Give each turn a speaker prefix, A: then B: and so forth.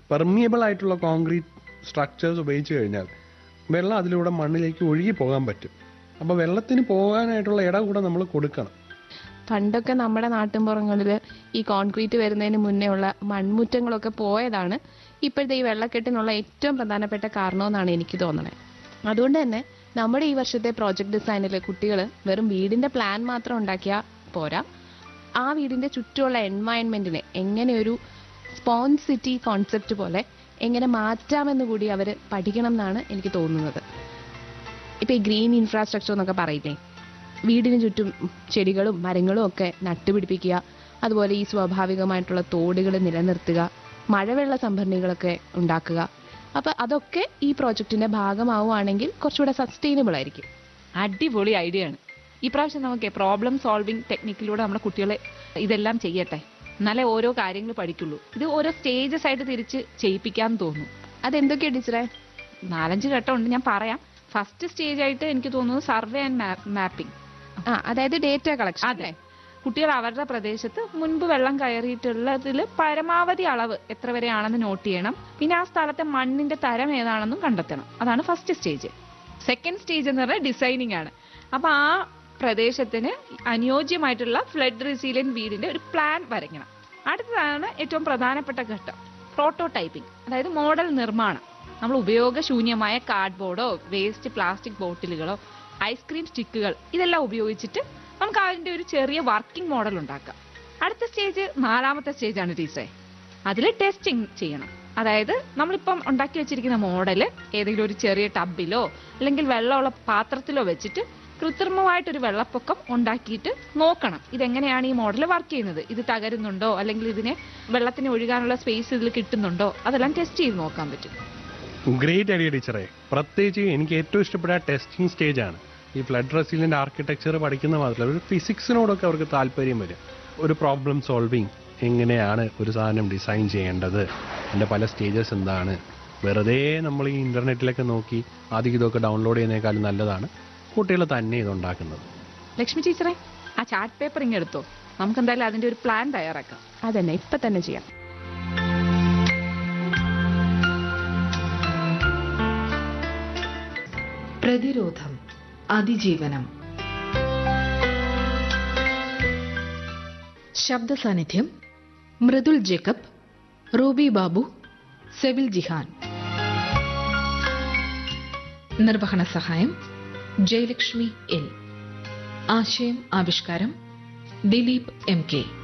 A: permeable ആയിട്ടുള്ള concrete structures ഉപയോഗിച്ച് കഴിഞ്ഞാൽ വെള്ളം അതിലൂടെ മണ്ണിലേക്ക് ഒഴുകി പോകാൻ പറ്റും അപ്പോൾ വെള്ളത്തിന് പോകാനായിട്ടുള്ള ഇട കൂടെ നമ്മൾ കൊടുക്കണം
B: പണ്ടൊക്കെ നമ്മുടെ നാട്ടിൻപുറങ്ങളിൽ ഈ കോൺക്രീറ്റ് വരുന്നതിന് മുന്നേ ഉള്ള മൺമുറ്റങ്ങളൊക്കെ പോയതാണ് ഇപ്പോഴത്തെ ഈ വെള്ളക്കെട്ടിനുള്ള ഏറ്റവും പ്രധാനപ്പെട്ട കാരണമെന്നാണ് എനിക്ക് തോന്നുന്നത് അതുകൊണ്ട് തന്നെ നമ്മുടെ ഈ വർഷത്തെ പ്രോജക്ട് ഡിസൈനിൽ കുട്ടികൾ വെറും വീടിന്റെ പ്ലാൻ മാത്രം ഉണ്ടാക്കിയാൽ പോരാ ആ വീടിന്റെ ചുറ്റുമുള്ള എൻവയൺമെന്റിനെ എങ്ങനെ ഒരു സ്പോഞ്ച് സിറ്റി കോൺസെപ്റ്റ് പോലെ എങ്ങനെ മാറ്റാമെന്ന് കൂടി അവർ പഠിക്കണം എന്നാണ് എനിക്ക് തോന്നുന്നത് ഇപ്പൊ ഈ ഗ്രീൻ ഇൻഫ്രാസ്ട്രക്ചർ എന്നൊക്കെ പറയില്ലേ വീടിന് ചുറ്റും ചെടികളും മരങ്ങളും ഒക്കെ നട്ടുപിടിപ്പിക്കുക അതുപോലെ ഈ സ്വാഭാവികമായിട്ടുള്ള തോടുകൾ നിലനിർത്തുക മഴവെള്ള സംഭരണികളൊക്കെ ഉണ്ടാക്കുക അപ്പൊ അതൊക്കെ ഈ പ്രോജക്റ്റിന്റെ ഭാഗമാവുകയാണെങ്കിൽ കുറച്ചുകൂടെ സസ്റ്റൈനബിൾ ആയിരിക്കും
C: അടിപൊളി ഐഡിയ ആണ് ഈ പ്രാവശ്യം നമുക്ക് പ്രോബ്ലം സോൾവിംഗ് ടെക്നിക്കിലൂടെ നമ്മുടെ കുട്ടികളെ ഇതെല്ലാം ചെയ്യട്ടെ എന്നാലേ ഓരോ കാര്യങ്ങൾ പഠിക്കുള്ളൂ ഇത് ഓരോ സ്റ്റേജസ് ആയിട്ട് തിരിച്ച് ചെയ്യിപ്പിക്കാൻ തോന്നുന്നു
B: അതെന്തൊക്കെയാ ടീച്ചറെ
C: നാലഞ്ച് ഘട്ടമുണ്ട് ഞാൻ പറയാം ഫസ്റ്റ് സ്റ്റേജ് ആയിട്ട് എനിക്ക് തോന്നുന്നു സർവേ ആൻഡ് മാപ്പിംഗ്
B: ആ അതായത് ഡേറ്റ കളക്ഷൻ
C: അതെ കുട്ടികൾ അവരുടെ പ്രദേശത്ത് മുൻപ് വെള്ളം കയറിയിട്ടുള്ളതിൽ പരമാവധി അളവ് എത്ര വരെയാണെന്ന് നോട്ട് ചെയ്യണം പിന്നെ ആ സ്ഥലത്തെ മണ്ണിന്റെ തരം ഏതാണെന്നും കണ്ടെത്തണം അതാണ് ഫസ്റ്റ് സ്റ്റേജ് സെക്കൻഡ് സ്റ്റേജ് എന്ന് പറഞ്ഞാൽ ഡിസൈനിങ് ആണ് അപ്പൊ ആ പ്രദേശത്തിന് അനുയോജ്യമായിട്ടുള്ള ഫ്ലഡ് റെസീലിയൻ വീടിന്റെ ഒരു പ്ലാൻ വരയ്ക്കണം അടുത്തതാണ് ഏറ്റവും പ്രധാനപ്പെട്ട ഘട്ടം പ്രോട്ടോടൈപ്പിംഗ് അതായത് മോഡൽ നിർമ്മാണം നമ്മൾ ഉപയോഗശൂന്യമായ കാർഡ്ബോർഡോ വേസ്റ്റ് പ്ലാസ്റ്റിക് ബോട്ടിലുകളോ ഐസ്ക്രീം സ്റ്റിക്കുകൾ ഇതെല്ലാം ഉപയോഗിച്ചിട്ട് നമുക്ക് അതിന്റെ ഒരു ചെറിയ വർക്കിംഗ് മോഡൽ ഉണ്ടാക്കാം അടുത്ത സ്റ്റേജ് നാലാമത്തെ സ്റ്റേജ് ആണ് ടീച്ചറെ അതിൽ ടെസ്റ്റിംഗ് ചെയ്യണം അതായത് നമ്മളിപ്പം ഉണ്ടാക്കി വെച്ചിരിക്കുന്ന മോഡല് ഏതെങ്കിലും ഒരു ചെറിയ ടബിലോ അല്ലെങ്കിൽ വെള്ളമുള്ള പാത്രത്തിലോ വെച്ചിട്ട് കൃത്രിമമായിട്ടൊരു വെള്ളപ്പൊക്കം ഉണ്ടാക്കിയിട്ട് നോക്കണം ഇതെങ്ങനെയാണ് ഈ മോഡൽ വർക്ക് ചെയ്യുന്നത് ഇത് തകരുന്നുണ്ടോ അല്ലെങ്കിൽ ഇതിനെ വെള്ളത്തിന് ഒഴുകാനുള്ള സ്പേസ് ഇതിൽ കിട്ടുന്നുണ്ടോ അതെല്ലാം ടെസ്റ്റ് ചെയ്ത് നോക്കാൻ പറ്റും
A: ഗ്രേറ്റ് ഐഡിയ ടീച്ചറെ പ്രത്യേകിച്ച് എനിക്ക് ഏറ്റവും ഇഷ്ടപ്പെട്ട ടെസ്റ്റിംഗ് സ്റ്റേജ് ആണ് ഈ ഫ്ലഡ് റെസിലിൻ്റെ ആർക്കിടെക്ചർ പഠിക്കുന്ന മാത്രമല്ല ഒരു ഫിസിക്സിനോടൊക്കെ അവർക്ക് താല്പര്യം വരും ഒരു പ്രോബ്ലം സോൾവിങ് എങ്ങനെയാണ് ഒരു സാധനം ഡിസൈൻ ചെയ്യേണ്ടത് അതിൻ്റെ പല സ്റ്റേജസ് എന്താണ് വെറുതെ നമ്മൾ ഈ ഇൻ്റർനെറ്റിലൊക്കെ നോക്കി ആദ്യം ഇതൊക്കെ ഡൗൺലോഡ് ചെയ്യുന്നതിനേക്കാളും നല്ലതാണ് കുട്ടികൾ തന്നെ ഇതുണ്ടാക്കുന്നത്
C: ലക്ഷ്മി ടീച്ചറെ ആ ചാർട്ട് പേപ്പർ ഇങ്ങ് എടുത്തോ നമുക്ക് എന്തായാലും അതിന്റെ ഒരു പ്ലാൻ തയ്യാറാക്കാം
B: അതന്നെ ഇപ്പൊ തന്നെ ചെയ്യാം
D: പ്രതിരോധം അതിജീവനം ശബ്ദ സാന്നിധ്യം മൃദുൽ ജേക്കബ് റൂബി ബാബു സെവിൽ ജിഹാൻ നിർവഹണ സഹായം ജയലക്ഷ്മി എൽ ആശയം ആവിഷ്കാരം ദിലീപ് എം കെ